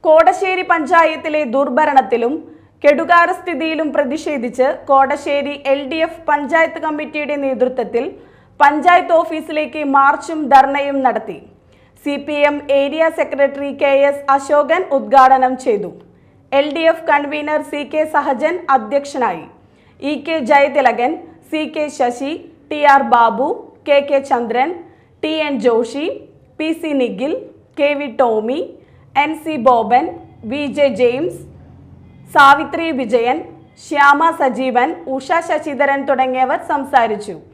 കോടശ്ശേരി പഞ്ചായത്തിലെ ദുർഭരണത്തിലും കെടുകാരസ്ഥിതിയിലും പ്രതിഷേധിച്ച് Kodassery L D F panchayat കമ്മിറ്റിയുടെ നേതൃത്വത്തിൽ പഞ്ചായത്ത് ഓഫീസിലേക്ക് മാർച്ചും ധർണയും നടത്തി C P M area secretary K S Ashokan ഉദ്ഘാടനം ചെയ്തു L D F convener C K Sahajan അധ്യക്ഷനായി E K Jayathilakan C K Sasi T R Babu K K Chandran T N Joshi P C Nikhil K V Tomy N C Boban V J James Savithri Vijayan Shyama Sajeevan Usha Sasidharan തുടങ്ങിയവർ സംസാരിച്ചു